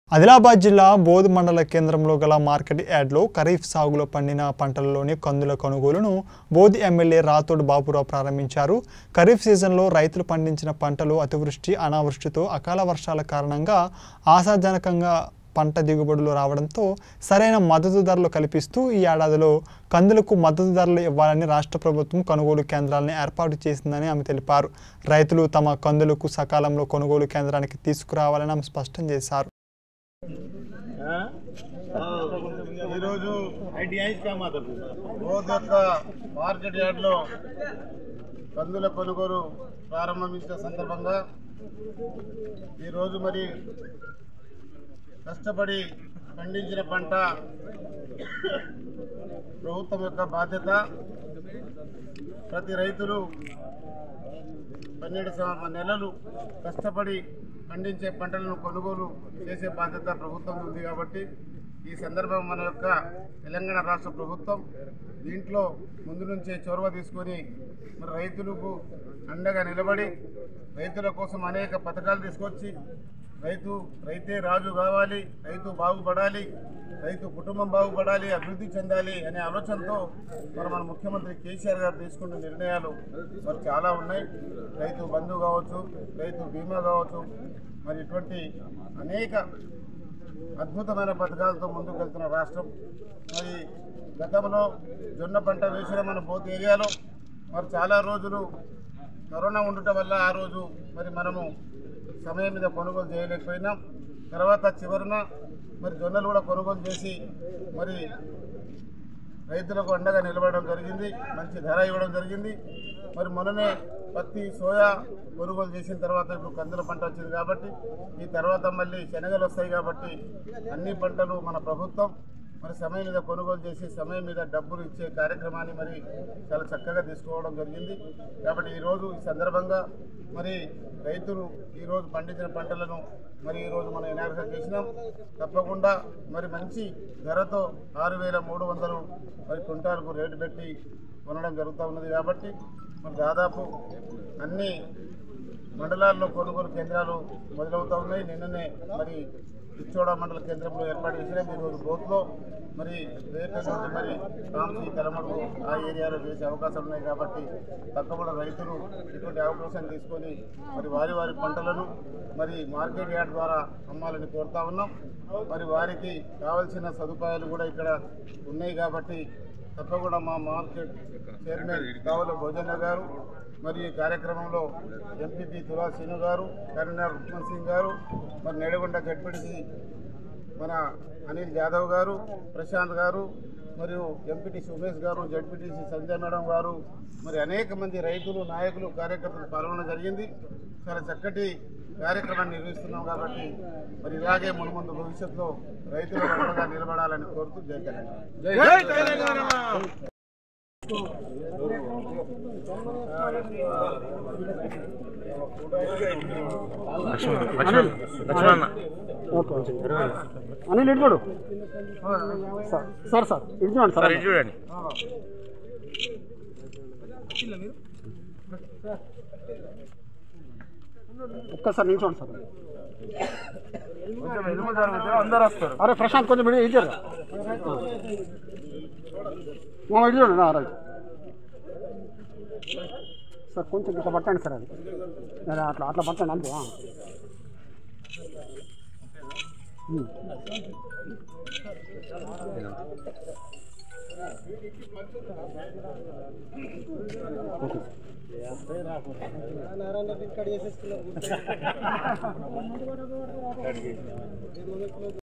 ఆదిలాబాద్ జిల్లా బోధ్ మండల కేంద్రంలో గల మార్కెట్ యార్డ్లో ఖరీఫ్ సాగులో పండిన పంటలలోని కందుల కొనుగోలును బోధ్ ఎమ్మెల్యే రాథోడ్ బాబురావు ప్రారంభించారు ఖరీఫ్ సీజన్లో రైతులు పండించిన పంటలు అతివృష్టి అనావృష్టితో అకాల వర్షాల కారణంగా ఆశాజనకంగా పంట దిగుబడులు రావడంతో సరైన మద్దతు ధరలు కల్పిస్తూ ఈ ఏడాదిలో కందులకు మద్దతు ధరలు ఇవ్వాలని రాష్ట్ర ప్రభుత్వం కొనుగోలు కేంద్రాలను ఏర్పాటు చేసిందని ఆమె తెలిపారు రైతులు తమ కందులకు సకాలంలో కొనుగోలు కేంద్రానికి తీసుకురావాలని ఆమె స్పష్టం చేశారు ఈరోజు బోధ్ యొక్క మార్కెట్ యార్డ్లో కందుల కొనుగోలు ప్రారంభించిన సందర్భంగా ఈరోజు మరి కష్టపడి పండించిన పంట ప్రభుత్వం యొక్క బాధ్యత ప్రతి రైతులు పన్నెండు సం- నెలలు కష్టపడి పండించే పంటలను కొనుగోలు చేసే బాధ్యత ప్రభుత్వం ఉంది కాబట్టి ఈ సందర్భం మన యొక్క తెలంగాణ రాష్ట్ర ప్రభుత్వం దీంట్లో ముందు నుంచే చొరవ తీసుకొని మరి రైతులకు అండగా నిలబడి రైతుల కోసం అనేక పథకాలు తీసుకొచ్చి రైతు రైతే రాజు కావాలి రైతు బాగుపడాలి రైతు కుటుంబం బాగుపడాలి అభివృద్ధి చెందాలి అనే ఆలోచనతో మరి మన ముఖ్యమంత్రి కేసీఆర్ గారు తీసుకున్న నిర్ణయాలు మరి చాలా ఉన్నాయి రైతు బంధు కావచ్చు రైతు బీమా కావచ్చు మరి ఇటువంటి అనేక అద్భుతమైన పథకాలతో ముందుకు వెళ్తున్న రాష్ట్రం మరి గతంలో జొన్న పంట వేసిన మన పోతు ఏరియాలో మరి చాలా రోజులు కరోనా ఉండటం వల్ల ఆ రోజు మరి మనము సమయం మీద కొనుగోలు చేయలేకపోయినాం తర్వాత చివరన మరి జొన్నలు కూడా కొనుగోలు చేసి మరి రైతులకు అండగా నిలబడడం జరిగింది మంచి ధర ఇవ్వడం జరిగింది మరి మొన్ననే పత్తి సోయా కొనుగోలు చేసిన తర్వాత ఇప్పుడు కందుల పంట వచ్చింది కాబట్టి ఈ తర్వాత మళ్ళీ శనగలు వస్తాయి కాబట్టి అన్ని పంటలు మన ప్రభుత్వం మరి సమయం మీద కొనుగోలు చేసి సమయం మీద డబ్బులు ఇచ్చే కార్యక్రమాన్ని మరి చాలా చక్కగా తీసుకోవడం జరిగింది కాబట్టి ఈరోజు ఈ సందర్భంగా మరి రైతులు ఈరోజు పండించిన పంటలను మరి ఈరోజు మనం ఇనాగ్రేషన్ చేసినాం తప్పకుండా మరి మంచి ధరతో ఆరు వేల మూడు వందలు మరి క్వింటాల్కు రేటు పెట్టి కొనడం జరుగుతూ ఉన్నది కాబట్టి మరి దాదాపు అన్ని మండలాల్లో కొనుగోలు కేంద్రాలు మొదలవుతూ ఉన్నాయి నిన్ననే మరి ఇచ్చోడ మండల కేంద్రంలో ఏర్పాటు చేసినాం ఈరోజు బోత్లో మరి రేపు నుండి మరి కాంసి తెలమడు ఆ ఏరియాలో చేసే అవకాశాలు ఉన్నాయి కాబట్టి తప్పకుండా రైతులు ఇటువంటి అవకాశం తీసుకొని మరి వారి వారి పంటలను మరి మార్కెట్ యార్డ్ ద్వారా అమ్మాలని కోరుతా ఉన్నాం మరి వారికి కావలసిన సదుపాయాలు కూడా ఇక్కడ ఉన్నాయి కాబట్టి తప్పకుండా మా మార్కెట్ చైర్మన్ కావుల భోజన్న గారు మరియు ఈ కార్యక్రమంలో ఎంపీపీ తులా శ్రీను గారు కరీంనగర్ రుక్మన్ సింగ్ గారు మరి నెడగొండ జడ్పీటీసీ మన అనిల్ యాదవ్ గారు ప్రశాంత్ గారు మరియు ఎంపీటీ సుమేష్ గారు జడ్పీటీసీ సంజయ్ మేడం గారు మరి అనేక మంది రైతులు నాయకులు కార్యకర్తలు పాల్గొనడం జరిగింది చాలా చక్కటి కార్యక్రమాన్ని నిర్వహిస్తున్నాం కాబట్టి మరి ఇలాగే మును ముందు భవిష్యత్తులో రైతులు అండగా నిలబడాలని కోరుతూ జై తెలంగాణ ఓకే అనిల్ ఇటు చూడు సార్ సార్ సార్ ఇటు చూడండి సార్ చూడండి ఒక్కసారి నిల్చోండి సార్ అందరు వస్తారు అరే ప్రశాంత్ కొంచెం ఇటు ఇచ్చారు మా ఇటు చూడండి రా, రైట్ సార్ కొంచెం ఇట్లా పట్టండి సార్ అది అరే, అట్లా అట్లా పట్టండి అంతే ఆ. ఉమ్. ఓకే